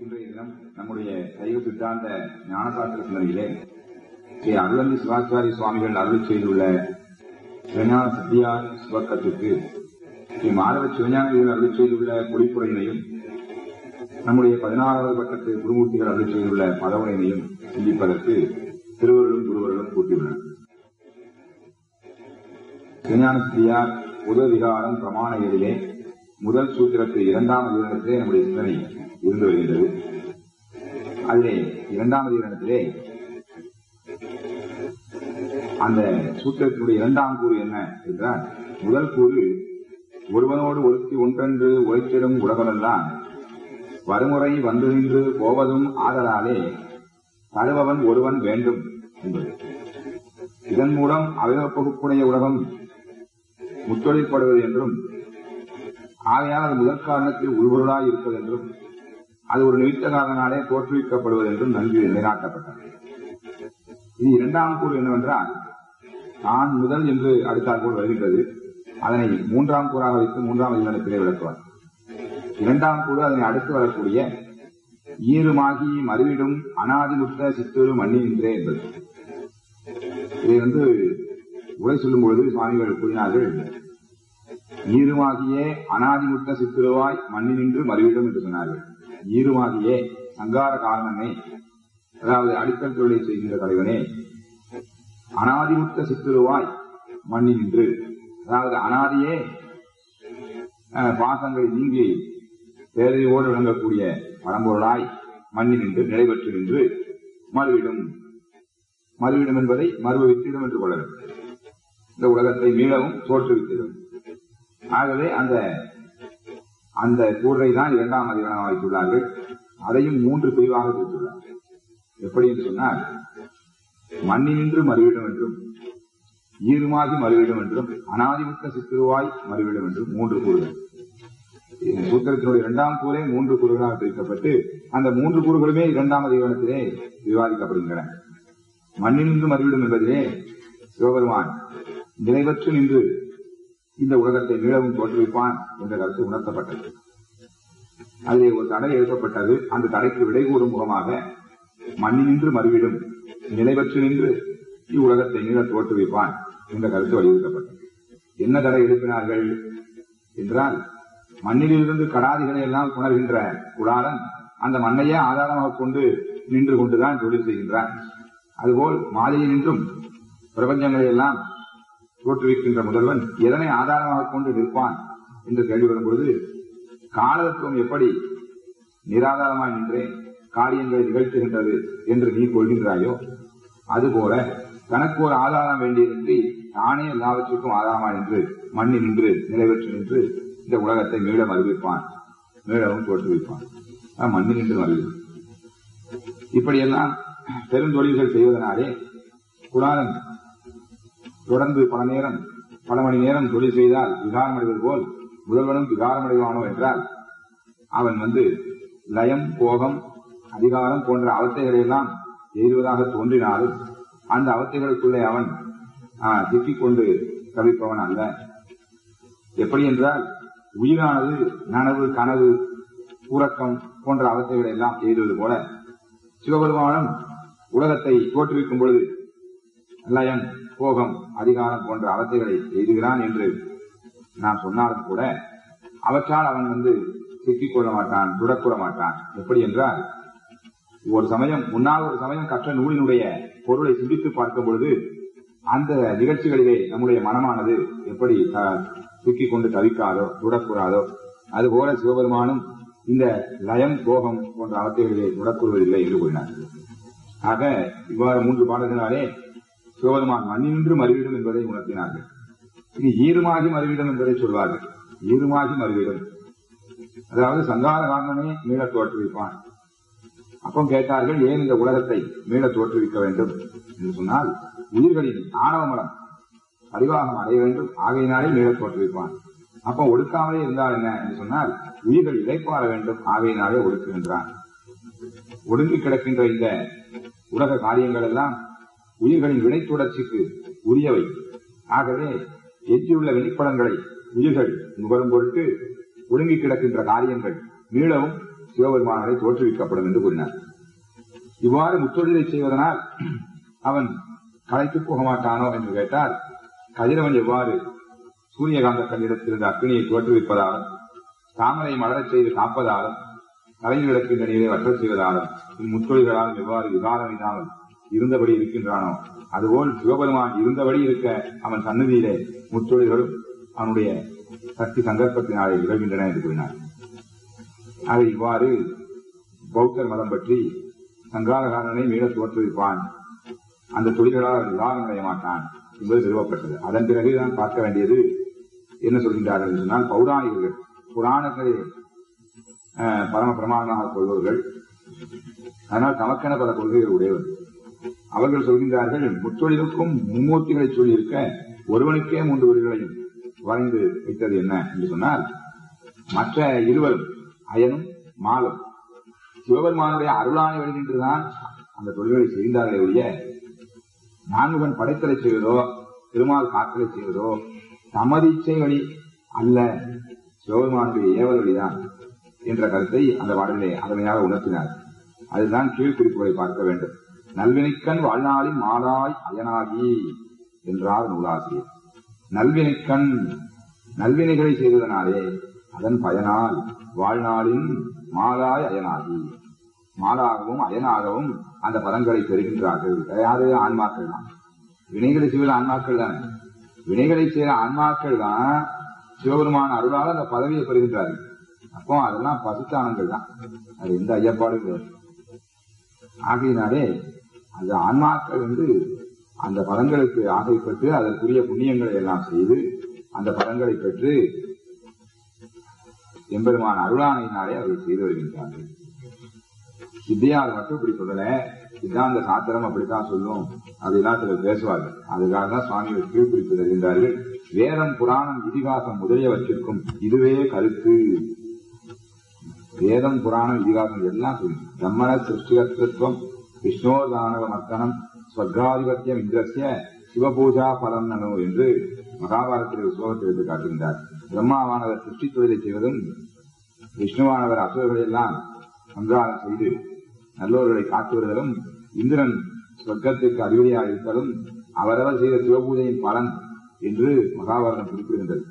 இன்றைய தினம் நம்முடைய சைவ சித்தாந்த ஞானசாஸ்திர சிந்தனையிலே ஸ்ரீ அருளந்தி சிவாச்சாரிய சுவாமிகள் அருள் செய்துள்ள சிவஞான சத்தியார் சுவக்கத்திற்கு ஸ்ரீ மாதவ சிவஞானிகள் அருள் செய்துள்ள பொழிப்புரையினையும் நம்முடைய பதினாறாவது பக்கத்து குருமூர்த்திகள் அருள் செய்துள்ள பதவுரையினையும் சிந்திப்பதற்கு திருவருளும் குருவர்களும் கூட்டியுள்ளனர் சிவஞான சத்தியார் புத விகாரம் பிரமாண ஏழிலே முதல் சூத்திரத்து இரண்டாம் அதிகாரத்திலே நம்முடைய சிந்தனை இருந்து வருகின்றது அதிலே இரண்டாம் அதிகாரத்திலே அந்த சூத்திரத்தினுடைய இரண்டாம் கூறு என்ன என்றால் முதல் கூறு ஒருவனோடு ஒருத்தி ஒன்றென்று உழைத்திடும் உலகமெல்லாம் வறுமுறை வந்து நின்று போவதும் ஆதலாலே தழுவவன் ஒருவன் வேண்டும் என்பது இதன் மூலம் அவயவப்பகுப்புடைய உலகம் முத்தொழிற்படுவது என்றும் ஆகையால் அது முதற் காரணத்தில் உள்பொருளாய் இருப்பது என்றும் அது ஒரு நிமித்த காரணனாலே தோற்றுவிக்கப்படுவது என்றும் நன்கு நிலைநாட்டப்பட்டது இது இரண்டாம் கூறு என்னவென்றால் நான் முதல் என்று அடுத்தால் போல் வருகின்றது அதனை மூன்றாம் கூறாக வைத்து மூன்றாம் அதிகாரத்திலே விளக்குவார் இரண்டாம் கூறு அதனை அடுத்து வரக்கூடிய ஈருமாகி மறுவிடும் அனாதிமுத்த சித்தூரு மண்ணி நின்றே என்பது இதை வந்து உரை சொல்லும் பொழுது சுவாமிகள் கூறினார்கள் ஈருமாகியே அனாதிமுத்த சித்திருவாய் மண்ணி நின்று மறுவிடும் என்று சொன்னார்கள் ஈருமாகியே சங்கார காரணமே அதாவது அடிக்கல் தொழிலை செய்கின்ற தலைவனே அனாதிமுத்த சித்திருவாய் மண்ணி நின்று அதாவது அனாதியே பாசங்களை நீங்கி பேரையோடு விளங்கக்கூடிய பரம்பொருளாய் மண்ணி நின்று நிலை பெற்று நின்று மறுவிடும் மறுவிடும் என்பதை மறுவ வித்திடும் என்று கொள்ள வேண்டும் இந்த உலகத்தை மீளவும் தோற்றுவித்திடும் ஆகவே அந்த அந்த கூரை தான் இரண்டாம் அதிகாரம் வைத்துள்ளார்கள் அதையும் மூன்று பிரிவாக பிரித்துள்ளார்கள் எப்படி என்று சொன்னால் மண்ணினின்று மறுவிடும் என்றும் ஈருமாகி மறுவிடும் என்றும் அனாதிமுத்த சித்திருவாய் மறுவிடும் என்றும் மூன்று கூறுகள் சூத்திரத்தினுடைய இரண்டாம் கூறே மூன்று கூறுகளாக பிரிக்கப்பட்டு அந்த மூன்று கூறுகளுமே இரண்டாம் அதிகாரத்திலே விவாதிக்கப்படுகின்றன மண்ணினின்று மறுவிடும் என்பதிலே சிவபெருமான் நிலைவற்று நின்று இந்த உலகத்தை மீளவும் தோற்றுவிப்பான் என்ற கருத்து உணர்த்தப்பட்டது அதிலே ஒரு தடை எழுப்பப்பட்டது அந்த தடைக்கு விடை கூறும் முகமாக மண்ணினின்று மறுவிடும் நிலைவற்று நின்று இவ்வுலகத்தை மீள தோற்றுவிப்பான் என்ற கருத்து வலியுறுத்தப்பட்டது என்ன தடை எழுப்பினார்கள் என்றால் மண்ணிலிருந்து கடாதிகளை எல்லாம் புணர்கின்ற குடாரன் அந்த மண்ணையே ஆதாரமாக கொண்டு நின்று கொண்டுதான் தொழில் செய்கின்றான் அதுபோல் மாலையினின்றும் பிரபஞ்சங்களை எல்லாம் தோற்றுவிக்கின்ற முதல்வன் எதனை ஆதாரமாக கொண்டு நிற்பான் என்று கேள்வி வரும்பொழுது காலத்துவம் எப்படி நிராதாரமாய் நின்றேன் காரியங்களை நிகழ்த்துகின்றது என்று நீ கொள்கின்றாயோ அதுபோல தனக்கு ஒரு ஆதாரம் வேண்டியதின்றி தானே எல்லாவற்றுக்கும் ஆதாரமாய் நின்று மண்ணி நின்று நிலைபெற்று நின்று இந்த உலகத்தை மீளம் அறிவிப்பான் மீளவும் தோற்றுவிப்பான் மண்ணி நின்று அறிவிப்பான் இப்படியெல்லாம் பெருந்தொழில்கள் செய்வதனாலே குலாலன் தொடர்ந்து பல நேரம் பல மணி நேரம் தொழில் செய்தால் விகாரம் அடைவது போல் முதல்வனும் விகாரம் அடைவானோ என்றால் அவன் வந்து லயம் போகம் அதிகாரம் போன்ற அவத்தைகளை எல்லாம் எய்துவதாக தோன்றினாலும் அந்த அவத்தைகளுக்குள்ளே அவன் சிக்கிக் கொண்டு தவிப்பவன் அல்ல எப்படி என்றால் உயிரானது நனவு கனவு உறக்கம் போன்ற அவத்தைகளை எல்லாம் எய்துவது போல சிவபெருமானும் உலகத்தை தோற்றுவிக்கும் பொழுது லயம் போகம் அதிகாரம் போன்ற அவத்தைகளை எய்துகிறான் என்று நாம் சொன்னாலும் கூட அவற்றால் அவன் வந்து சிக்கிக் கொள்ள மாட்டான் துடக்கூட மாட்டான் எப்படி என்றால் ஒரு சமயம் முன்னால் ஒரு சமயம் கற்ற நூலினுடைய பொருளை சிந்தித்து பார்க்கும் பொழுது அந்த நிகழ்ச்சிகளிலே நம்முடைய மனமானது எப்படி சிக்கிக் கொண்டு தவிக்காதோ துடக்கூடாதோ அதுபோல சிவபெருமானும் இந்த லயம் போகம் போன்ற அவத்தைகளிலே துடக்கூறுவதில்லை என்று கூறினார் ஆக இவ்வாறு மூன்று பாடல்களாலே சிவபெருமான் மண்ணினின்று மறுவிடும் என்பதை உணர்த்தினார்கள் இனி ஈருமாகி மறுவிடும் என்பதை சொல்வார்கள் ஈருமாகி மறுவிடும் அதாவது சங்கார காரணமே மீள தோற்றுவிப்பான் அப்போ கேட்டார்கள் ஏன் இந்த உலகத்தை மீள தோற்றுவிக்க வேண்டும் என்று சொன்னால் உயிர்களின் ஆணவ மலம் பரிவாகம் அடைய வேண்டும் ஆகையினாலே மீள தோற்றுவிப்பான் அப்போ ஒடுக்காமலே இருந்தால் என்ன என்று சொன்னால் உயிர்கள் இழைப்பாற வேண்டும் ஆகையினாலே ஒடுக்குகின்றான் ஒடுங்கி கிடக்கின்ற இந்த உலக காரியங்கள் எல்லாம் உயிர்களின் வினை தொடர்ச்சிக்கு உரியவை ஆகவே எஞ்சியுள்ள வெளிப்படங்களை உயிர்கள் நுகரும் பொருட்டு ஒடுங்கி கிடக்கின்ற காரியங்கள் மீளவும் சிவபெருமானரை தோற்றுவிக்கப்படும் என்று கூறினார் இவ்வாறு முத்தொழிலை செய்வதனால் அவன் களைத்து போக மாட்டானோ என்று கேட்டால் கதிரவன் எவ்வாறு சூரியகாந்த கல்லிடத்திலிருந்து அக்னியை தோற்றுவிப்பதாலும் தாமரை மலரச் செய்து காப்பதாலும் கலையில் கிடக்கின்ற நீரை வற்றச் செய்வதாலும் இம்முத்தொழில்களால் எவ்வாறு விகாரம் இல்லாமல் இருந்தபடி இருக்கின்றானோ அதுபோல் சிவபெருமான் இருந்தபடி இருக்க அவன் சன்னதியிலே முத்தொழில்களும் அவனுடைய சக்தி சங்கல்பத்தினாலே நிகழ்கின்றன என்று கூறினார் ஆக இவ்வாறு பௌத்தர் மதம் பற்றி சங்காரகாரனை மீள தோற்றுவிப்பான் அந்த தொழில்களால் அவன் விவாதம் அடைய மாட்டான் என்பது நிறுவப்பட்டது அதன் பிறகு தான் பார்க்க வேண்டியது என்ன சொல்கின்றார்கள் என்று சொன்னால் பௌராணிகர்கள் புராணங்களை அஹ், பரம பிரமாணமாக கொள்பவர்கள் அதனால் தமக்கென பல கொள்கைகள் உடையவர்கள் அவர்கள் சொல்கின்றார்கள் முத்தொழிலுக்கும் மும்மூர்த்திகளை சொல்லியிருக்க ஒருவனுக்கே மூன்று தொழில்களையும் வரைந்து வைத்தது என்ன என்று சொன்னால் மற்ற இருவரும் அயனும் மாலும் சிவபெருமானுடைய அருளானை வழி நின்றுதான் அந்த தொழில்களை செய்தார்களே ஒழிய நான்குவன் படைத்தலை செய்வதோ திருமால் காத்தலை செய்வதோ தமதிச்சை வழி அல்ல சிவபெருமானுடைய ஏவல் வழிதான் என்ற கருத்தை அந்த பாடலிலே அருமையாக உணர்த்தினார் அதுதான் கீழ்குறிப்புகளை பார்க்க வேண்டும் நல்வினைக்கண் வாழ்நாளின் மாலாய் அயனாகி என்றார் நூலாசிரியர் நல்வினைக்கண் நல்வினைகளை செய்ததனாலே அதன் பயனால் வாழ்நாளின் மாலாய் அயனாகி மாலாகவும் அயனாகவும் அந்த பதங்களை பெறுகின்றார்கள் யாரு ஆன்மாக்கள் தான் வினைகளை செய்வது ஆன்மாக்கள் தானே வினைகளை செய்கிற ஆன்மாக்கள் தான் சிவபெருமான அருளால் அந்த பதவியை பெறுகின்றார்கள் அப்போ அதெல்லாம் பசுத்தானங்கள் தான் அது எந்த ஐயப்பாடும் கிடையாது ஆகையினாலே அந்த ஆன்மாக்கள் வந்து அந்த பதங்களுக்கு ஆசைப்பட்டு அதற்குரிய புண்ணியங்களை எல்லாம் செய்து அந்த பதங்களை பெற்று எம்பெருமான அருளானையினாலே அவர்கள் செய்து வருகின்றார்கள் சித்தியார் மட்டும் இப்படி சொல்லல சித்தாந்த சாத்திரம் அப்படித்தான் சொல்லும் அப்படிலாம் சிலர் பேசுவார்கள் அதுக்காக தான் சுவாமி கீழ்பிடிப்பு தருகின்றார்கள் வேதம் புராணம் இதிகாசம் முதலியவற்றிற்கும் இதுவே கருத்து வேதம் புராணம் இதிகாசம் எல்லாம் சொல்லும் பிரம்மண சிருஷ்டிகத்துவம் விஷ்ணோதானவ மர்த்தனம் ஸ்வர்காதிபத்தியம் இந்திரசிய சிவபூஜா பலம் நனு என்று மகாபாரத்தில் ஒரு ஸ்லோகத்தில் எடுத்து காட்டுகின்றார் பிரம்மாவானவர் சிருஷ்டி தொழிலை செய்வதும் விஷ்ணுவானவர் அசுரர்களை எல்லாம் சந்தானம் செய்து நல்லோர்களை காத்து வருதலும் இந்திரன் சொர்க்கத்திற்கு அறிவுரையாக இருத்தலும் அவரவர் செய்த சிவபூஜையின் பலன் என்று மகாபாரதம் குறிப்பிடுகின்றது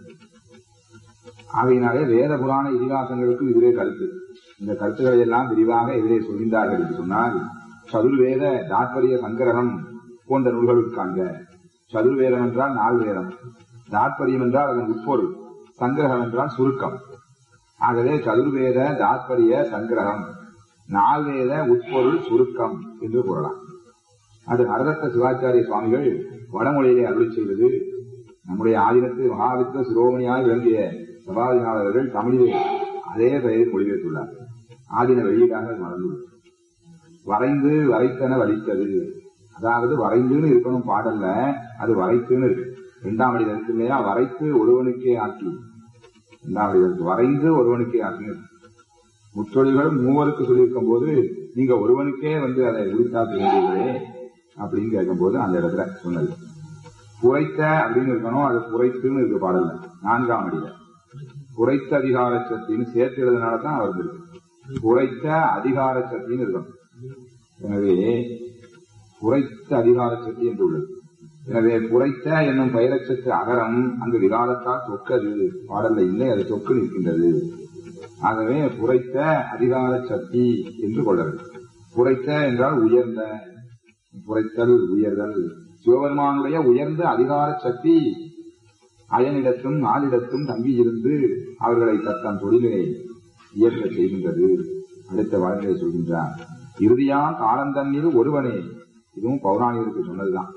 ஆகையினாலே வேத புராண இதிகாசங்களுக்கு இதுவே கருத்து இந்த கருத்துக்களை எல்லாம் விரிவாக இதிலே சொல்கின்றார்கள் என்று சொன்னால் சதுர்வேத தாத்பரிய சங்கரகம் போன்ற நூல்களுக்கு காண்க சதுர்வேதம் என்றால் நால் வேதம் தாத்பரியம் என்றால் அதன் உட்பொருள் சங்கிரகம் என்றால் சுருக்கம் ஆகவே சதுர்வேத தாத்பரிய சங்கிரகம் நால்வேத உட்பொருள் சுருக்கம் என்று கூறலாம் அது ஹரதத்த சிவாச்சாரிய சுவாமிகள் வடமொழியிலே அருள் செய்வது நம்முடைய ஆதினத்து மகாவித்வ சிரோமணியாய் விளங்கிய சபாதிநாதர்கள் தமிழிலே அதே பெயரில் மொழிபெயர்த்துள்ளார் ஆதின வெளியீடாக அது மறந்துள்ளது வரைந்து வரைத்தன வலித்தது அதாவது வரைந்துன்னு இருக்கணும் பாடல்ல அது வரைத்துன்னு இருக்கு இரண்டாம் அடியில் இருக்கு இல்லையா வரைத்து ஒருவனுக்கே ஆக்கி இரண்டாம் அடியில் இருக்கு வரைந்து ஒருவனுக்கே ஆக்கி முற்றொழிகளும் மூவருக்கு சொல்லியிருக்கும் போது நீங்க ஒருவனுக்கே வந்து அதை உரித்தாக்க வேண்டியதே அப்படின்னு கேட்கும்போது அந்த இடத்துல சொன்னது குறைத்த அப்படின்னு இருக்கணும் அது குறைத்துன்னு இருக்கு பாடல்ல நான்காம் அடியில குறைத்த அதிகார சக்தின்னு சேர்த்து எழுதுனால தான் வந்திருக்கு குறைத்த அதிகார சக்தின்னு இருக்கணும் எனவே குறைத்த அதிகார சக்தி என்று உள்ளது எனவே குறைத்த என்னும் பெயரச்சத்து அகரம் அங்கு விகாரத்தால் தொக்கது பாடல்ல இல்லை அது தொக்கு நிற்கின்றது ஆகவே குறைத்த அதிகார சக்தி என்று கொள்ளது குறைத்த என்றால் உயர்ந்த குறைத்தல் உயர்தல் சிவபெருமானுடைய உயர்ந்த அதிகார சக்தி அயனிடத்தும் நாளிடத்தும் தங்கியிருந்து அவர்களை தத்தம் தொழிலை இயற்ற செய்கின்றது அடுத்த வாழ்க்கையை சொல்கின்றார் இறுதியாம் காலந்தண்ணீர் ஒருவனே இதுவும் பௌராணிகருக்கு சொன்னதுதான்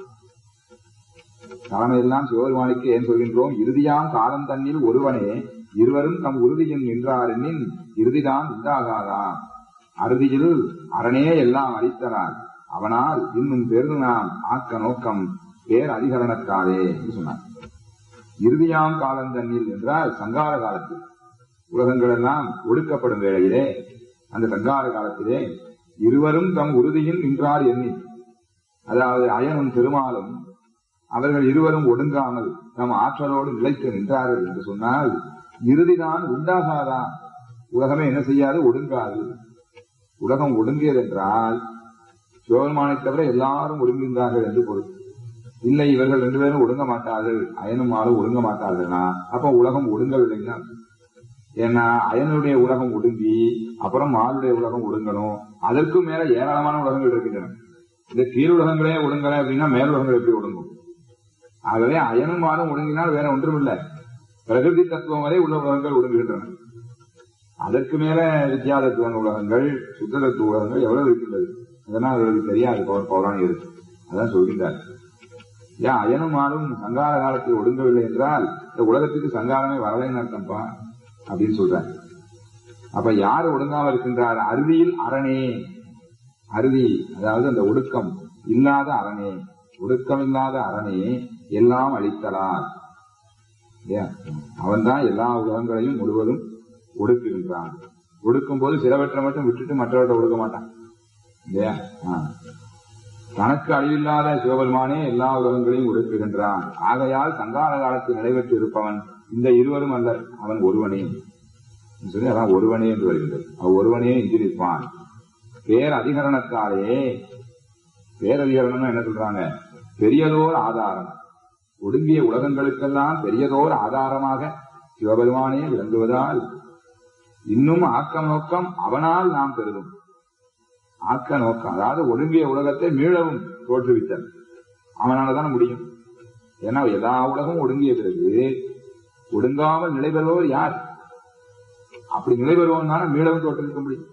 தலைமையெல்லாம் சிவபெருமானுக்கு ஏன் சொல்கின்றோம் இறுதியாம் காலம் தண்ணீர் ஒருவனே இருவரும் தம் உறுதியின் நின்றாரெனின் இறுதிதான் உண்டாகாதா அறுதியில் அரணே எல்லாம் அளித்தனார் அவனால் இன்னும் பெரு நாம் ஆக்க நோக்கம் பேர் அதிகரணத்தாலே என்று சொன்னார் இறுதியாம் காலம் தண்ணீர் என்றால் சங்கார காலத்தில் உலகங்கள் எல்லாம் ஒடுக்கப்படும் வேளையிலே அந்த சங்கார காலத்திலே இருவரும் தம் உறுதியில் நின்றார் எண்ணி அதாவது அயனும் திருமாலும் அவர்கள் இருவரும் ஒடுங்காமல் தம் ஆற்றலோடு நிலைத்து நின்றார்கள் என்று சொன்னால் இறுதிதான் உண்டாகாதா உலகமே என்ன செய்யாது ஒடுங்காது உலகம் ஒடுங்கியது என்றால் சிவபெருமானை தவிர எல்லாரும் ஒடுங்கியிருந்தார்கள் என்று பொருள் இல்லை இவர்கள் ரெண்டு பேரும் ஒடுங்க மாட்டார்கள் அயனும் ஆளும் ஒடுங்க மாட்டார்கள்னா அப்ப உலகம் ஒடுங்கவில்லைன்னா ஏன்னா அயனுடைய உலகம் ஒடுங்கி அப்புறம் மாளுடைய உலகம் ஒடுங்கணும் அதற்கும் மேல ஏராளமான உலகங்கள் இருக்கின்றன இந்த கீழுலகங்களே ஒடுங்கல அப்படின்னா மேலுலகங்கள் எப்படி ஒடுங்கும் ஆகவே அயனும் மாலும் ஒடுங்கினால் வேற ஒன்றும் இல்லை பிரகிருதி தத்துவம் வரை உள்ள உலகங்கள் ஒடுங்குகின்றன அதற்கு மேல வித்யாதத்துவ உலகங்கள் சுத்த தத்துவ உலகங்கள் எவ்வளவு இருக்கின்றது அதனால் அவர்களுக்கு தெரியாது பௌ- பௌராணிகருக்கு அதான் சொல்கின்றார் ஏன் அயனும் ஆளும் சங்கார காலத்தில் ஒடுங்கவில்லை என்றால் இந்த உலகத்துக்கு சங்காரமே வரலைன்னு அர்த்தம்ப்பா அப்படின்னு சொல்றார் அப்ப யார் ஒடுங்காம இருக்கின்றார் அருவியில் அரணே அருவி அதாவது அந்த ஒடுக்கம் இல்லாத அரணே ஒடுக்கம் இல்லாத அரணே எல்லாம் அழித்தலார் அவன் தான் எல்லா உலகங்களையும் முழுவதும் ஒடுக்குகின்றான் ஒடுக்கும் போது சிலவற்றை மட்டும் விட்டுட்டு மற்றவற்றை ஒடுக்க மாட்டான் இல்லையா ஆ. தனக்கு அழிவில்லாத சிவபெருமானே எல்லா உலகங்களையும் ஒடுக்குகின்றான் ஆகையால் சங்கார காலத்தில் நடைபெற்று இருப்பவன் இந்த இருவரும் அல்ல அவன் ஒருவனே என்று சொல்லி அதான் ஒருவனே என்று வருகின்றது அவன் ஒருவனே எஞ்சிருப்பான் பேர் அதிகரணத்தாலே பேரதிகரணம் என்ன சொல்றாங்க பெரியதோர் ஆதாரம் ஒடுங்கிய உலகங்களுக்கெல்லாம் பெரியதோர் ஆதாரமாக சிவபெருமானே விளங்குவதால் இன்னும் ஆக்க நோக்கம் அவனால் நாம் பெறுவோம் ஆக்க நோக்கம் அதாவது ஒடுங்கிய உலகத்தை மீளவும் தோற்றுவித்தல் அவனாலதான் முடியும் ஏன்னா எல்லா உலகம் ஒடுங்கிய பிறகு ஒடுங்காமல் நிலை பெறுபவர் யார் அப்படி நிலை பெறுவன் தானே மீளவும் தோற்றுவிக்க முடியும்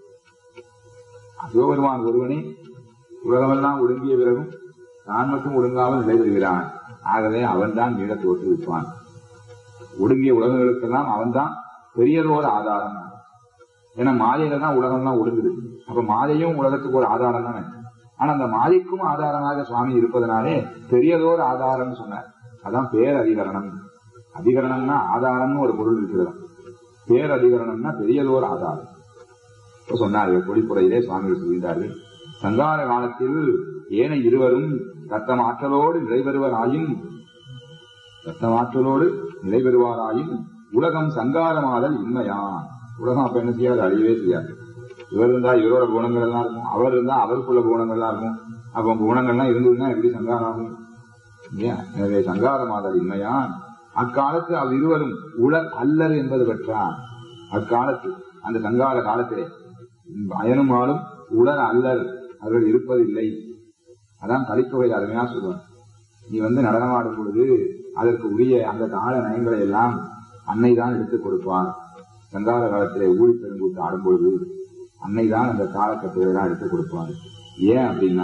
சிவபெருமான் ஒருவனே உலகமெல்லாம் ஒடுங்கிய பிறகும் தான் மட்டும் ஒடுங்காமல் நிலை பெறுகிறான் ஆகவே அவன்தான் மீள தோற்றுவிப்பான் ஒடுங்கிய உலகங்களுக்கெல்லாம் அவன்தான் பெரியதோர் ஆதாரம் ஏன்னா மாயையில தான் உலகம்லாம் ஒடுங்குது அப்ப மாயையும் உலகத்துக்கு ஒரு ஆதாரம் தானே ஆனா அந்த மாயைக்கும் ஆதாரமாக சுவாமி இருப்பதனாலே பெரியதோர் ஆதாரம்னு சொன்னார் அதான் பேரதிகரணம் அதிகரணம்னா ஆதாரம்னு ஒரு பொருள் இருக்கிறது பேரதிகரணம்னா பெரியதோர் ஆதாரம் இப்ப சொன்னார்கள் பொடிப்புறையிலே சுவாமிகள் சொல்கின்றார்கள் சங்கார காலத்தில் ஏன இருவரும் தத்தம் ஆற்றலோடு நிலைபெறுவராயின் தத்தம் ஆற்றலோடு நிலைபெறுவாராயின் உலகம் சங்காரமாதல் இன்மையான் உலகம் அப்ப என்ன செய்யாது அழியவே செய்யாது இவர் இருந்தா இவரோட குணங்கள் எல்லாம் இருக்கும் அவர் இருந்தா அவருக்குள்ள குணங்கள் எல்லாம் இருக்கும் அப்ப குணங்கள்லாம் இருந்ததுன்னா எப்படி சங்காரம் ஆகும் இல்லையா எனவே சங்காரமாதல் இன்மையான் அக்காலத்து அவ் இருவரும் உலர் அல்லர் என்பது பெற்றான் அக்காலத்து அந்த சங்கார காலத்திலே அயனும் ஆளும் உலர் அல்லர் அவர்கள் இருப்பதில்லை அதான் கலித்தொகை அருமையா சொல்லுவான் நீ வந்து நடனமாடும் பொழுது அதற்கு உரிய அந்த தாள நயங்களை எல்லாம் அன்னை தான் எடுத்துக் கொடுப்பார் சங்கார காலத்திலே ஊழி பெருங்கூட்டு ஆடும்பொழுது அன்னை தான் அந்த தாளக்கட்டுகளை எல்லாம் எடுத்துக் கொடுப்பார் ஏன் அப்படின்னா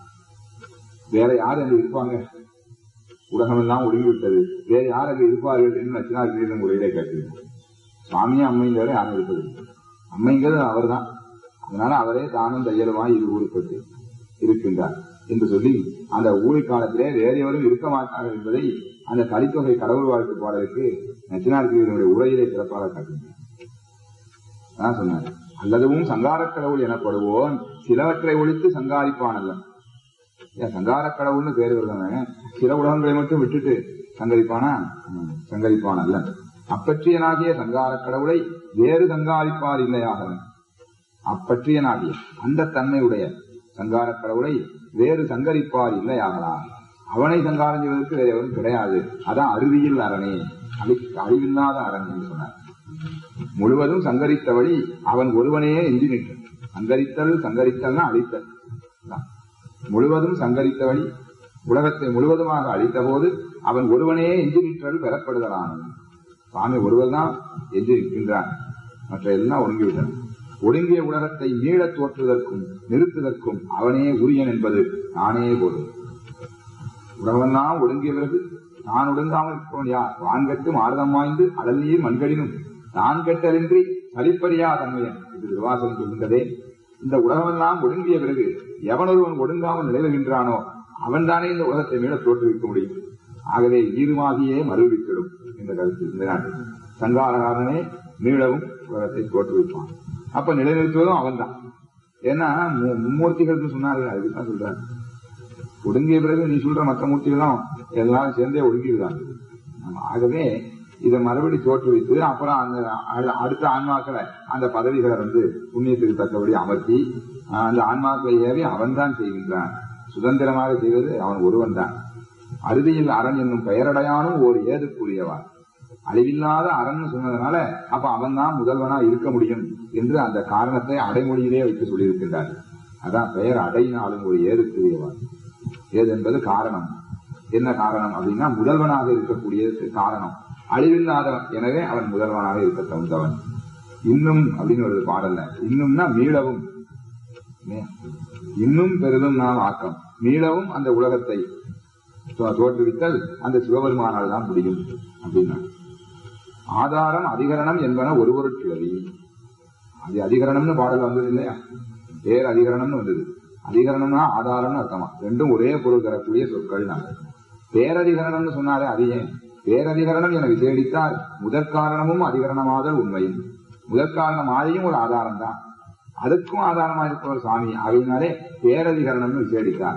வேற யார் அங்க இருப்பாங்க உலகமெல்லாம் ஒடுங்கி விட்டது வேற யார் அங்க இருப்பார்கள் என்று நச்சினார் உரையிலே கேட்டீங்க சுவாமியும் அம்மையும் தவிர யாரும் இருப்பது அம்மைங்கிறது அவர்தான் அதனால அவரே தானும் தையலுமாய் இரு ஊருப்பட்டு இருக்கின்றார் என்று சொல்லி அந்த ஊழி காலத்திலே வேற எவரும் இருக்க மாட்டார்கள் என்பதை அந்த கலித்தொகை கடவுள் வாழ்த்து பாடலுக்கு நச்சினார்கிரியனுடைய உரையிலே சிறப்பாக காட்டுகிறார் அதான் சொன்னார் அல்லதுவும் சங்காரக் கடவுள் எனப்படுவோன் சிலவற்றை ஒழித்து சங்காரிப்பான் அல்ல ஏன் சங்காரக் கடவுள்னு பேர் வருவவன் சில உலகங்களை மட்டும் விட்டுட்டு சங்கரிப்பானா ம், சங்கரிப்பான் அல்ல அப்பற்றியனாகிய சங்காரக் கடவுளை வேறு சங்காரிப்பார் இல்லையாக அப்பற்றியனாகிய அந்த தன்மையுடைய சங்காரக் கடவுளை வேறு சங்கரிப்பார் இல்லையாகலாம் அவனை சங்காரம் செய்வதற்கு வேற எவரும் கிடையாது அதான் அருவியில் அரணே அழி அழிவில்லாத அரண் என்று சொன்னார் முழுவதும் சங்கரித்த வழி அவன் ஒருவனே எஞ்சி நிற்கும் சங்கரித்தல் சங்கரித்தல்னா அழித்தல் அதான். முழுவதும் சங்கரித்த வழி உலகத்தை முழுவதுமாக அழித்த போது அவன் ஒருவனே எஞ்சி நிற்றல் பெறப்படுதலானவன் சுவாமி ஒருவர் தான் எஞ்சி நிற்கின்றான் மற்ற எல்லாம் ஒடுங்கிவிட்டன ஒடுங்கிய உலகத்தை மீளத் தோற்றுவதற்கும் நிறுத்துவதற்கும் அவனே உரியன் என்பது நானே போதும் உலகமெல்லாம் ஒடுங்கிய பிறகு நான் ஒடுங்காமல் இருப்பவன் யார் வான்கட்டு மாறுதம் வாய்ந்து அடல் நீர் மண்களினும் நான் கெட்டலின்றி சலிப்பறியா தன்மையன் இது திருவாசகம் சொல்கின்றதே இந்த உலகமெல்லாம் ஒடுங்கிய பிறகு எவனொருவன் ஒடுங்காமல் நிலவுகின்றானோ அவன் தானே இந்த உலகத்தை மீள தோற்றுவிக்க முடியும் ஆகவே ஈருமாகியே மறுவித்திடும் என்ற கருத்து இந்த நாட்டில் சங்காரகாரனே மீளவும் உலகத்தை தோற்றுவிப்பான் அப்ப நிலைநிறுத்துவதும் அவன்தான் ஏன்னா மு- மும்மூர்த்திகள் சொன்னார்கள் அதுக்குதான் சொல்றாரு ஒடுங்கிய பிறகு நீ சொல்ற மற்ற மூர்த்திகளும் எல்லாரும் சேர்ந்தே ஒடுங்கிடுறாங்க ஆமா, ஆகவே இதை மறுபடி தோற்றுவித்து அப்புறம் அந்த அடு- அடுத்த ஆன்மாக்களை அந்த பதவிகளை வந்து புண்ணியத்துக்கு தக்கபடி அமர்த்தி ஆஹ், அந்த ஆன்மாக்களை ஏவி அவன்தான் செய்கின்றான் சுதந்திரமாக செய்வது அவன் ஒருவன் தான் அறுதியில் அரண் என்னும் பெயரடையானும் ஓர் ஏதுக்குரியவன் அழிவில்லாத அரண் சொன்னதுனால அப்ப அவன் தான் முதல்வனா இருக்க முடியும் என்று அந்த காரணத்தை அடைமொழியிலே வைத்து சொல்லியிருக்கின்றார் அதான் பெயர் அடையினாலும் ஒரு ஏதுக்குரியவன் ஏது என்பது காரணம் என்ன காரணம் அப்படின்னா முதல்வனாக இருக்கக்கூடியதுக்கு காரணம் அழிவில்லாதவன் எனவே அவன் முதல்வனாக இருக்க தகுந்தவன் இன்னும் அப்படின்னு ஒரு பாடல்ல இன்னும்னா மீளவும் இல்லையா? இன்னும் பெரிதும் நாம் ஆக்கம் மீளவும் அந்த உலகத்தை தோ- தோற்றுவித்தல் அந்த சிவபெருமானால் தான் முடியும் அப்படின்னா ஆதாரம் அதிகரணம் என்பன ஒரு பொருட்கிழவி அது அதிகரணம்னு பாடல் வந்தது இல்லையா பேர் அதிகரணம்னு வந்தது அதிகரணம்னா ஆதாரம்னு அர்த்தமா ரெண்டும் ஒரே பொருள் தரக்கூடிய சொற்கள் நாங்க பேரதிகரணம்னு சொன்னாலே அது ஏன் பேரதிகரணம் என விசேடித்தால் முதற்காரணமும் அதிகரணமாதல் உண்மையும் முதற்காரணம் ஆதியும் ஒரு ஆதாரம் தான் அதுக்கும் ஆதாரமா இருப்பவர் சாமி ஆகையினாலே பேரதிகரணம்னு விசேடித்தார்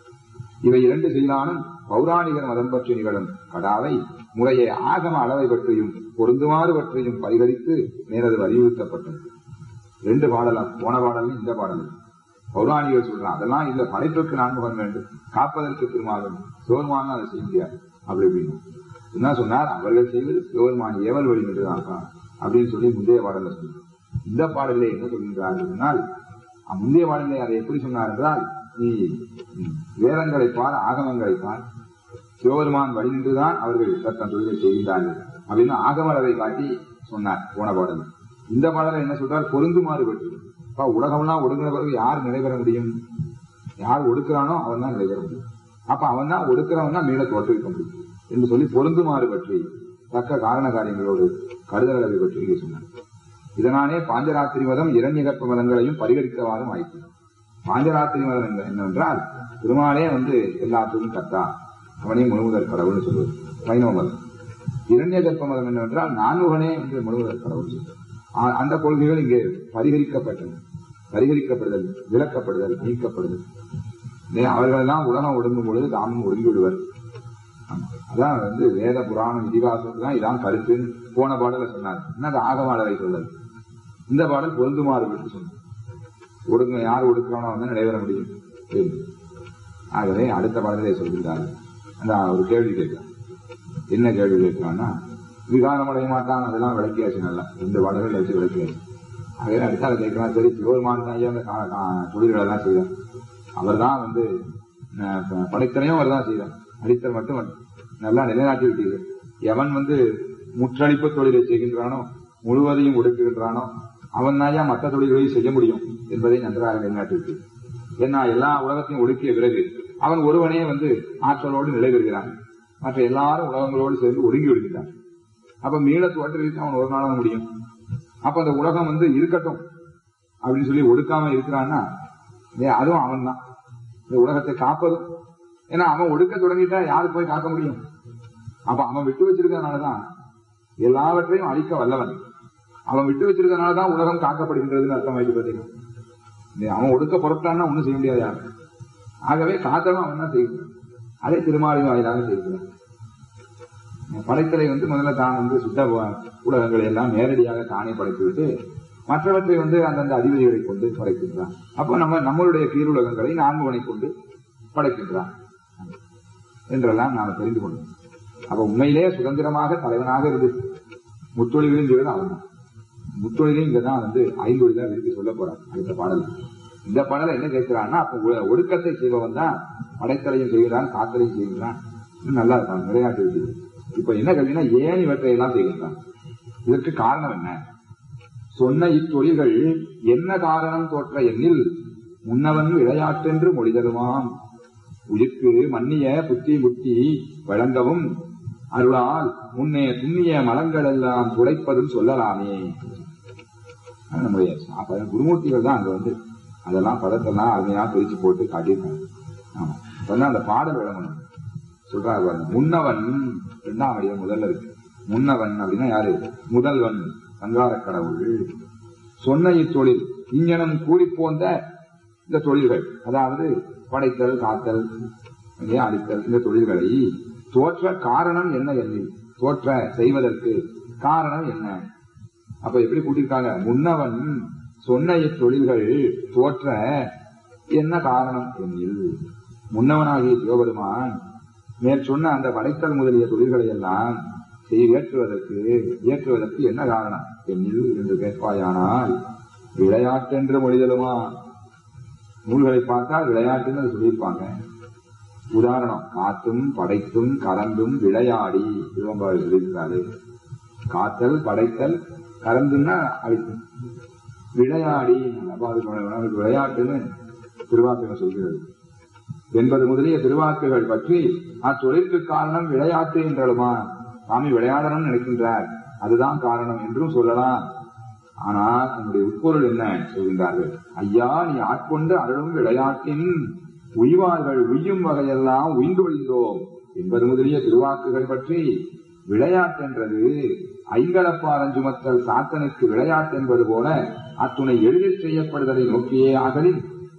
இவை இரண்டு செய்தாலும் பௌராணிகர் மதம் பற்றி நிகழும் கடாவை முறையே ஆகம அளவை பற்றியும் பொருந்துமாறு பற்றியும் பரிகரித்து மேலது வலியுறுத்தப்பட்டது ரெண்டு பாடலாம் போன பாடலும் இந்த பாடலும் பௌராணிகர் சொல்றான் அதெல்லாம் இல்ல படைப்புக்கு நான்முகம் வேண்டும் காப்பதற்கு திருமாலும் சிவருமான் அதை செய்ய முடியாது அப்படி அப்படின்னு என்ன சொன்னார் அவர்கள் செய்வது சிவருமான் ஏவல் வழி என்றுதான் அப்படின்னு சொல்லி முந்தைய பாடல சொன்னார் இந்த பாடலே என்ன சொல்கின்றார் என்றால் அஹ் முந்தைய பாடலே அதை எப்படி சொன்னார் என்றால் நீ ம், வேதங்களை பார் ஆகமங்களை பார் சிவபெருமான் வழி நின்றுதான் அவர்கள் தத்தம் தொழிலை செய்கின்றார்கள் அப்படின்னு ஆகமளவை காட்டி சொன்னார் போன பாடல் இந்த பாடல என்ன சொல்றார் பொருந்துமாறு பற்றி அப்ப உலகம்லாம் ஒடுங்கின பிறகு யார் நிலைபெற முடியும் யார் ஒடுக்குறானோ அவன் தான் நிலைபெற முடியும் அப்ப அவன் தான் ஒடுக்கிறவன் தான் மீள தோற்றுவிக்க முடியும் என்று சொல்லி பொருந்துமாறு பற்றி தக்க காரண காரியங்களோடு கருதளவை பற்றி இங்கே சொன்னார் இதனாலே பாஞ்சராத்திரி மதம் இரண்யகற்ப மதங்களையும் பரிகரிக்கவாறும் ஆயிற்று பாஞ்சராத்திரி மதம் என்ன- என்னவென்றால் திருமாலே வந்து எல்லாத்துக்கும் கத்தா அவனே முழுமுதல் கடவுள்னு சொல்வது வைணவ மதம் இரண்ய கற்ப மதம் என்னவென்றால் நான்முகனே என்று முழுமுதல் கடவுள் சொல்வது ஆ- அந்த கொள்கைகள் இங்கே பரிகரிக்கப்பட்டன பரிகரிக்கப்படுதல் விளக்கப்படுதல் நீக்கப்படுதல் இதே அவர்களெல்லாம் உலகம் ஒடுங்கும் பொழுது தாமும் ஒடுங்கி விடுவர் ஆமா. அதான் வந்து வேத புராணம் இதிகாசம் தான் இதான் கருத்துன்னு போன பாடல சொன்னார் என்ன அது ஆகமாடலை சொல்லல் இந்த பாடல் பொருந்துமாறு பற்றி சொன்னார் ஒடுங்க யார் ஒடுக்கிறானோ அவன் தான் நடைபெற முடியும் என்று. ஆகவே அடுத்த பாடலை சொல்கிறார் அந்த ஒரு கேள்வி கேட்கிறான் என்ன கேள்வி கேட்கிறான்னா விகாரம் அடைய மாட்டான் அதெல்லாம் விளக்கியாச்சு நல்லா ரெண்டு பாடல்கள் வச்சு விளக்கியாச்சு ஆகவே அடுத்த அதை கேட்கிறான் சரி சிவபெருமான் தான் ஐயா அந்த கா- கா- தொழில்களை எல்லாம் செய்யறார் அவர் தான் வந்து அஹ், ப- படைத்தனையும் அவர் தான் செய்தார் அடித்தல் மட்டும் அல்ல. நல்லா நிலைநாட்டி விட்டீர்கள் எவன் வந்து முற்றளிப்பு தொழிலை செய்கின்றானோ முழுவதையும் ஒடுக்குகின்றானோ அவன் தான் மற்ற தொழில்களையும் செய்ய முடியும் என்பதை நன்றாக நிலைநாட்டி விட்டீர்கள் ஏன்னா எல்லா உலகத்தையும் ஒடுக்கிய பிறகு அவன் ஒருவனே வந்து ஆற்றலோடு நிலை பெறுகிறான் மற்ற எல்லாரும் உலகங்களோடு சேர்ந்து ஒடுங்கி விடுகிறான் அப்ப மீள தோற்றுவித்து அவன் ஒரு நாளாக முடியும் அப்ப அந்த உலகம் வந்து இருக்கட்டும் அப்படின்னு சொல்லி ஒடுக்காம இருக்கிறான்னா ஏ, அதுவும் அவன் தான் இந்த உலகத்தை காப்பதும் ஏன்னா அவன் ஒடுக்க தொடங்கிட்டா யாரு போய் காக்க முடியும் அப்ப அவன் விட்டு வச்சிருக்கிறதுனாலதான் எல்லாவற்றையும் அழிக்க வல்லவன் அவன் விட்டு வச்சிருக்கிறதுனாலதான் உலகம் காக்கப்படுகின்றதுன்னு அர்த்தம் ஆயிட்டு பாத்தீங்கன்னா நீ அவன் ஒடுக்க புறப்பட்டான்னா ஒண்ணும் செய்ய முடியாது யாரும் ஆகவே காத்தவன் அவன் தான் செய்கிறான் அதை திருமாலின் வாயிலாக செய்கிறான் படைத்தலை வந்து முதல்ல தான் வந்து சுத்த வ- ஊடகங்களை எல்லாம் நேரடியாக தானே படைத்துவிட்டு மற்றவற்றை வந்து அந்தந்த அதிபதிகளை கொண்டு படைக்கின்றான் அப்போ நம்ம நம்மளுடைய கீழுலகங்களை நான்குவனை கொண்டு படைக்கின்றான் என்றெல்லாம் நாம் தெரிந்து கொண்டோம் அப்ப உண்மையிலே சுதந்திரமாக தலைவனாக இருந்து முத்தொழிலையும் செய்வது அவன் தான் முத்தொழிலையும் இங்கதான் வந்து ஐந்தொழிலா விரித்து சொல்ல போறான் அடுத்த பாடல் இந்த பாடல என்ன கேட்கிறான்னா அப்ப ஒ- ஒடுக்கத்தை செய்பவன் தான் படைத்தலையும் செய்கிறான் காத்தலையும் செய்கிறான் இன்னும் நல்லா இருக்கான் நிலைநாட்டு விட்டு இப்ப என்ன கேள்வினா ஏன் இவற்றை எல்லாம் செய்கின்றான் இதற்கு காரணம் என்ன சொன்ன இத்தொழில்கள் என்ன காரணம் தோற்ற எண்ணில் முன்னவன் விளையாட்டென்று மொழி தருவான் உயிர்க்கு மன்னிய புத்தி புத்தி வழங்கவும் அருளால் முன்னே துண்ணிய மலங்கள் எல்லாம் துடைப்பதும் சொல்லலாமே அது நம்முடைய அப்ப குருமூர்த்திகள் தான் அங்க வந்து அதெல்லாம் பதத்தெல்லாம் அருமையா பிரிச்சு போட்டு காட்டியிருக்காங்க ஆமா அப்பதான் அந்த பாடல் விளங்கணும் சொல்றாரு பாருங்க முன்னவன் இரண்டாம் அடியில் முதல்ல இருக்கு முன்னவன் அப்படின்னா யாரு முதல்வன் சங்கார கடவுள் சொன்ன இத்தொழில் இங்கனம் கூடி போந்த இந்த தொழில்கள் அதாவது படைத்தல் காத்தல் இல்லையா, அழித்தல் இந்த தொழில்களை தோற்ற காரணம் என்ன எண்ணி தோற்ற செய்வதற்கு காரணம் என்ன அப்ப எப்படி கூட்டியிருக்காங்க முன்னவன் சொன்ன இத்தொழில்கள் தோற்ற என்ன காரணம் எனில் முன்னவனாகிய சிவபெருமான் மேற் சொன்ன அந்த படைத்தல் முதலிய தொழில்களை எல்லாம் செய் ஏற்றுவதற்கு இயற்றுவதற்கு என்ன காரணம் எனில் என்று கேட்பாயானால் விளையாட்டென்று மொழிதலுமா நூல்களை பார்த்தால் விளையாட்டுன்னு அது சொல்லியிருப்பாங்க உதாரணம் காத்தும் படைத்தும் கலந்தும் விளையாடி திருவம்பாடு எழுதியிருக்காரு காத்தல் படைத்தல் கலந்துன்னா அழித்தும் விளையாடி அப்ப அது நமக்கு விளையாட்டுன்னு திருவாக்குகள் சொல்கிறது என்பது முதலிய திருவாக்குகள் பற்றி அத்தொழிற்கு காரணம் விளையாட்டு என்றாலுமா சாமி விளையாடணும்னு நினைக்கின்றார் அதுதான் காரணம் என்றும் சொல்லலாம் ஆனால் அதனுடைய உட்பொருள் என்ன சொல்கின்றார்கள் ஐயா நீ ஆட்கொண்டு அருளும் விளையாட்டின் உய்வார்கள் உய்யும் வகையெல்லாம் உய்ந்தொழிந்தோம் என்பது முதலிய திருவாக்குகள் பற்றி விளையாட்டென்றது ஐங்கலப்பாரஞ்சுமத்தல் சாத்தனுக்கு விளையாட்டு என்பது போல அத்துணை எளிதில் செய்யப்படுதலை நோக்கியே அகலின்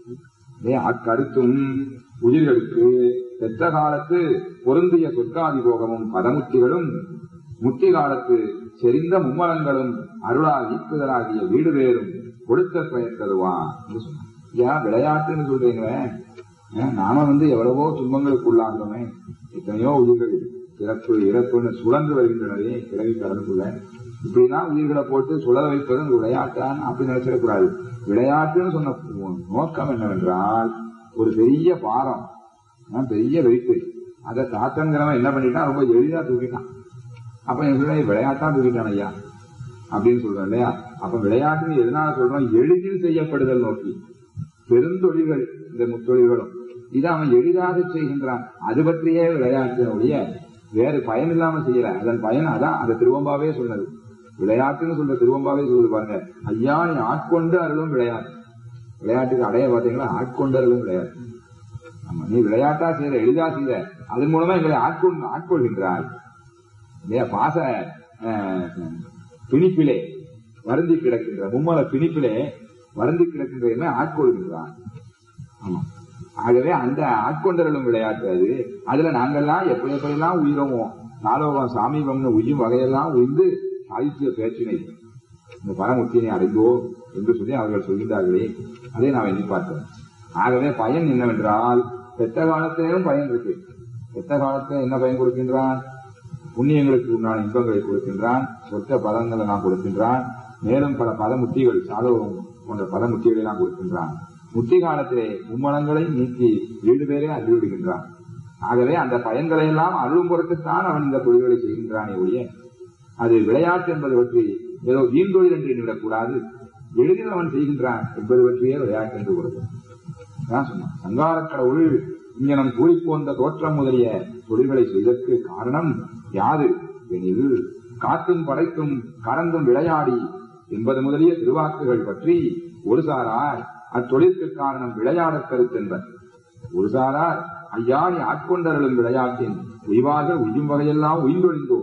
அக்கருத்தும் உயிர்களுக்கு பெற்ற காலத்து பொருந்திய சொற்காதி போகமும் பதமுத்திகளும் முத்தி காலத்து செறிந்த மும்மலங்களும் அருளால் ஈக்குதலாகிய வீடு வேறும் கொடுத்த பெயர் தருவான் என்று சொன்னான் ஏன் விளையாட்டுன்னு சொல்றீங்களே ஏன் நாம வந்து எவ்வளவோ துன்பங்களுக்கு உள்ளாகிறோமே எத்தனையோ உயிர்கள் பிறப்பு இறப்புன்னு சுழன்று வருகின்றனவே பிறவி கடனுக்குள்ள இப்படிதான் உயிர்களை போட்டு சுழல வைப்பது அந்த விளையாட்டான் அப்படி நினைச்சிடக்கூடாது விளையாட்டுன்னு சொன்ன நோக்கம் என்னவென்றால் ஒரு பெரிய பாரம் ஆஹ் பெரிய வெயிட்டு அதை தாத்தங்கிறவன் என்ன பண்ணிட்டான் ரொம்ப எளிதா தூக்கிட்டான் அப்ப என் சொல்ல விளையாட்டா தூக்கிட்டான் ஐயா அப்படின்னு சொல்றோம் இல்லையா அப்ப விளையாட்டுன்னு எதனால சொல்றோம் எளிதில் செய்யப்படுதல் நோக்கி பெருந்தொழில்கள் இந்த முத்தொழில்களும் இதை அவன் எளிதாக செய்கின்றான் அது பற்றியே விளையாட்டினுடைய வேறு பயன் இல்லாம செய்யல அதன் பயன் அதான் அந்த திருவம்பாவே சொன்னது விளையாட்டுன்னு சொல்ற திருவம்பாவே சொல்லுது பாருங்க ஐயா நீ ஆட்கொண்டு அருளும் விளையாட்டு விளையாட்டுக்கு அடைய பாத்தீங்களா ஆட்கொண்டு அருளும் விளையாட்டு ஆமா நீ விளையாட்டா செய்யற எளிதா செய்யற அதன் மூலமா எங்களை ஆட்கொண்டு ஆட்கொள்கின்றாய் இல்லையா பாச அஹ், பிணிப்பிலே வருந்தி கிடக்கின்ற மும்மல பிணிப்பிலே வருந்தி கிடக்கின்ற என்ன ஆட்கொள்கின்றான் ஆமா ஆகவே அந்த ஆட்கொண்டர்களும் விளையாட்டு அது அதுல நாங்கெல்லாம் எப்படி எப்படியெல்லாம் உயிரோமோ நாலோகம் சாமீபம்னு உயிரும் வகையெல்லாம் உயிர்ந்து சாகித்ய பேச்சினை இந்த பரமுத்தினை அடைந்தோ என்று சொல்லி அவர்கள் சொல்கின்றார்களே அதை நாம் எண்ணி பார்த்தோம் ஆகவே பயன் என்னவென்றால் பெத்த காலத்திலேயும் பயன் இருக்கு பெத்த காலத்துல என்ன பயன் கொடுக்கின்றான் புண்ணியங்களுக்கு உண்டான இன்பங்களை கொடுக்கின்றான் சொற்க பதங்களை நாம் கொடுக்கின்றான் மேலும் பல பதமுத்திகள் சாதகம் போன்ற பதமுத்திகளை நாம் கொடுக்கின்றான் முத்தி காலத்திலே மும்மலங்களை நீக்கி வீடு பேரே அருள்விடுகின்றான் ஆகவே அந்த பயன்களை எல்லாம் அருளும் பொருட்டுத்தான் அவன் இந்த தொழில்களை செய்கின்றானே ஒழிய அது விளையாட்டு என்பது பற்றி ஏதோ வீண்தொழில் என்று எண்ணிவிடக்கூடாது எளிதில் அவன் செய்கின்றான் என்பது பற்றியே விளையாட்டு என்று கூறுது அதான் சொன்னான் சங்கார கடவுள் இங்க நம் கூறி போன்ற தோற்றம் முதலிய தொழில்களை செய்ததற்கு காரணம் யாது எனில் காத்தும் படைத்தும் கலந்தும் விளையாடி என்பது முதலிய திருவாக்குகள் பற்றி ஒரு சாரார் அத்தொழிற்கு காரணம் விளையாடக் கருத்தென்பர் ஒரு சாரார் ஐயா நீ ஆட்கொண்டர்களும் விளையாட்டின் உய்வாக உய்யும் வகையெல்லாம் உயிர்ந்தொழிந்தோ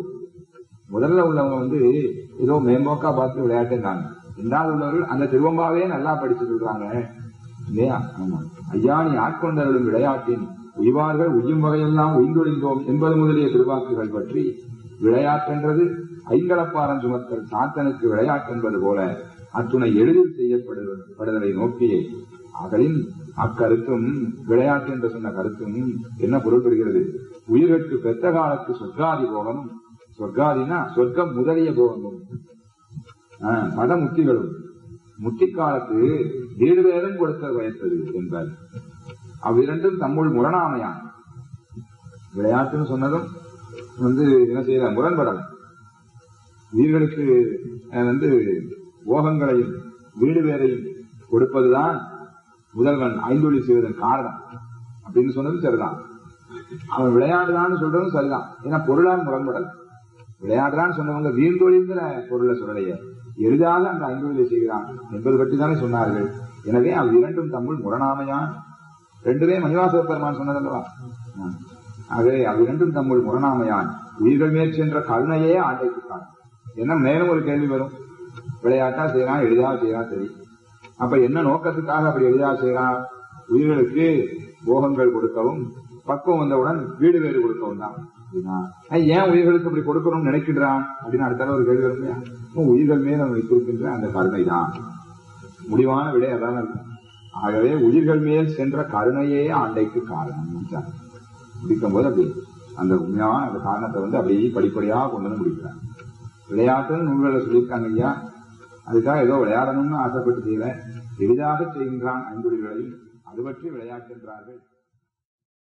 முதல்ல உள்ளவங்க வந்து ஏதோ மேம்போக்கா பார்த்து விளையாட்டுங்காங்க இரண்டாவது உள்ளவர்கள் அந்த திருவம்பாவே நல்லா படிச்சு சொல்றாங்க இல்லையா ஆமா ஐயா நீ ஆட்கொண்டர்களும் விளையாட்டின் உய்வார்கள் உய்யும் வகையெல்லாம் உயிர்ந்தொழிந்தோம் என்பது முதலிய திருவாக்குகள் பற்றி விளையாட்டென்றது ஐங்கலப்பாரம் சுமத்தல் சாத்தனுக்கு விளையாட்டென்பது போல அத்துணை எளிதில் செய்யப்படுதலை நோக்கியே அகலின் அக்கருத்தும் விளையாட்டு என்று சொன்ன கருத்தும் என்ன பொருள் பெறுகிறது உயிர்களுக்கு பெத்த காலத்து சொர்க்காதி போகமும் சொர்க்காதினா சொர்க்கம் முதலிய போகமும் ஆஹ், மத முத்திகளும் முத்தி காலத்து வீடு வேறும் கொடுக்க வயத்தது என்பார் அவ்விரண்டும் தம்முள் முரணாமையான் விளையாட்டுன்னு சொன்னதும் வந்து என்ன செய்யற முரண்படலை உயிர்களுக்கு அஹ், வந்து போகங்களையும் வீடு வேறையும் கொடுப்பதுதான் முதல்வன் ஐந்தொழில் செய்வதன் காரணம் அப்படின்னு சொன்னதும் சரிதான் அவன் விளையாடுதான்னு சொல்றதும் சரிதான் ஏன்னா பொருளால் முரண்படல் விளையாடுறான்னு சொன்னவங்க வீண்தொழில்ங்கிற பொருளை சொல்லலையே எளிதாக அந்த ஐந்தொழிலை செய்கிறான் என்பது பற்றி தானே சொன்னார்கள் எனவே அவ் இரண்டும் தம்முள் முரணாமையான் ரெண்டுமே மணிவாச பெருமான் சொன்னதல்லவா ஆம். ஆகவே அவ் இரண்டும் தம்முள் முரணாமையான் உயிர்கள் மேற் சென்ற கருணையே ஆண்டைக்குத்தான் என்ன மேலும் ஒரு கேள்வி வரும் விளையாட்டா செய்யறான் எளிதாக செய்யறான் சரி அப்ப என்ன நோக்கத்துக்காக அப்படி எளிதாக செய்யறான் உயிர்களுக்கு போகங்கள் கொடுக்கவும் பக்குவம் வந்தவுடன் வீடு வேறு கொடுக்கவும் தான் அப்படின்னா "ஐய், ஏன் உயிர்களுக்கு அப்படி கொடுக்கணும்னு நினைக்கின்றான் அப்படின்னு அடுத்த ஒரு கேள்வி வரும் இல்லையா? அப்போ உயிர்கள் மேல் அவன் வைத்திருக்கின்ற அந்த கருணை தான் முடிவான விடை அதான் இருக்கும் ஆகவே உயிர்கள் மேல் சென்ற கருணையே ஆண்டைக்கு காரணம் முடிச்சாங்க. முடிக்கும் போது அப்படி அந்த உண்மையான அந்த காரணத்தை வந்து அப்படியே படிப்படியாக கொண்டு வந்து முடிக்கிறாங்க விளையாட்டுன்னு நூல்களில் சொல்லியிருக்காங்க ஐயா அதுக்காக ஏதோ விளையாடணும்னு ஆசைப்பட்டு செய்யல எளிதாக செய்கின்றான் ஐந்துரிகளையும் அது பற்றி விளையாட்டு என்றார்கள்